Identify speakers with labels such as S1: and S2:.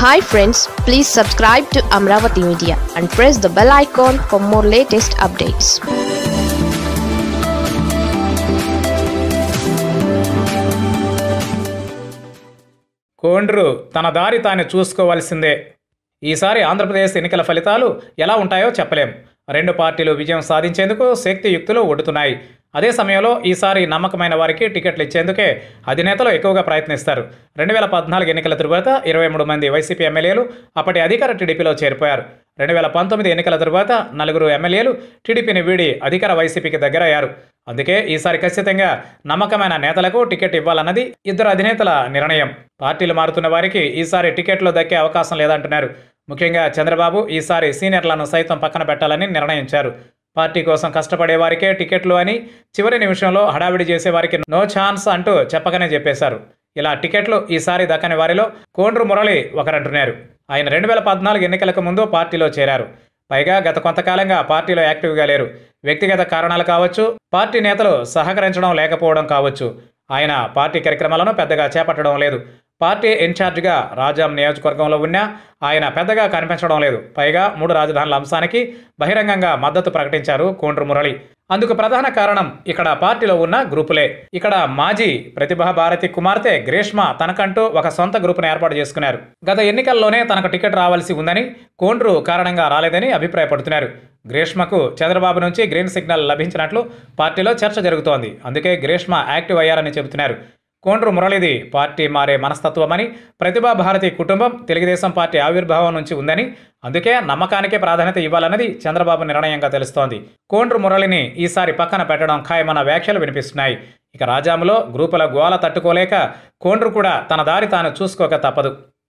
S1: hi friends please subscribe to Amaravati media and press the bell icon for more latest updates
S2: Kondru తన దారి తాను చూసుకోవాల్సిందే ఈసారి ఆంధ్రప్రదేశ్ ఎన్నికల ఫలితాలు ఎలా ఉంటాయో చెప్పలేం రెండు పార్టీలు విజయం సాధించేందుకు శక్తియుక్తులు ఒడ్డుతున్నాయి అదే సమయంలో ఈసారి నమ్మకమైన వారికి టికెట్లు ఇచ్చేందుకే అధినేతలు ఎక్కువగా ప్రయత్నిస్తారు రెండు వేల పద్నాలుగు ఎన్నికల తరువాత ఇరవై మూడు మంది వైసీపీ ఎమ్మెల్యేలు అప్పటి అధికార టీడీపీలో చేరిపోయారు రెండు వేల పంతొమ్మిది ఎన్నికల తరువాత నలుగురు ఎమ్మెల్యేలు టీడీపీని వీడి అధికార వైసీపీకి దగ్గరయ్యారు అందుకే ఈసారి ఖచ్చితంగా నమ్మకమైన నేతలకు టికెట్ ఇవ్వాలన్నది ఇద్దరు అధినేతల నిర్ణయం పార్టీలు మారుతున్న వారికి ఈసారి టికెట్లు దక్కే అవకాశం లేదంటున్నారు ముఖ్యంగా చంద్రబాబు ఈసారి సీనియర్లను సైతం పక్కన పెట్టాలని నిర్ణయించారు పార్టీ కోసం కష్టపడే వారికే టికెట్లు అని చివరి నిమిషంలో హడావిడి చేసే వారికి నో ఛాన్స్ అంటూ చెప్పకనే చెప్పేశారు ఇలా టికెట్లు ఈసారి దక్కని వారిలో కోండ్రు మురళి ఒకరంటున్నారు ఆయన రెండు వేల పద్నాలుగు ఎన్నికలకు ముందు పార్టీలో చేరారు పైగా గత కొంతకాలంగా పార్టీలో యాక్టివ్గా లేరు వ్యక్తిగత కారణాలు కావచ్చు పార్టీ నేతలు సహకరించడం లేకపోవడం కావచ్చు ఆయన పార్టీ కార్యక్రమాలను పెద్దగా చేపట్టడం లేదు పార్టీ ఇన్ఛార్జిగా రాజాం నియోజకవర్గంలో ఉన్నా ఆయన పెద్దగా కనిపించడం లేదు పైగా మూడు రాజధానుల అంశానికి బహిరంగంగా మద్దతు ప్రకటించారు కోండ్రు మురళి అందుకు ప్రధాన కారణం ఇక్కడ పార్టీలో ఉన్న గ్రూపులే ఇక్కడ మాజీ ప్రతిభా భారతి కుమార్తె గ్రీష్మ తనకంటూ ఒక సొంత గ్రూపును ఏర్పాటు చేసుకున్నారు గత ఎన్నికల్లోనే తనకు టికెట్ రావాల్సి ఉందని కోండ్రు కారణంగా రాలేదని అభిప్రాయపడుతున్నారు గ్రీష్మకు చంద్రబాబు నుంచి గ్రీన్ సిగ్నల్ లభించినట్లు పార్టీలో చర్చ జరుగుతోంది అందుకే గ్రీష్మ యాక్టివ్ అయ్యారని చెబుతున్నారు కోండ్రు మురళిది పార్టీ మారే మనస్తత్వమని ప్రతిభా భారతి కుటుంబం తెలుగుదేశం పార్టీ ఆవిర్భావం నుంచి ఉందని అందుకే నమ్మకానికే ప్రాధాన్యత ఇవ్వాలన్నది చంద్రబాబు నిర్ణయంగా తెలుస్తోంది కోండ్రు మురళిని ఈసారి పక్కన పెట్టడం ఖాయమన్న వ్యాఖ్యలు వినిపిస్తున్నాయి ఇక రాజాములో గ్రూపుల గోల తట్టుకోలేక కోండ్రు కూడా తన దారి తాను చూసుకోక తప్పదు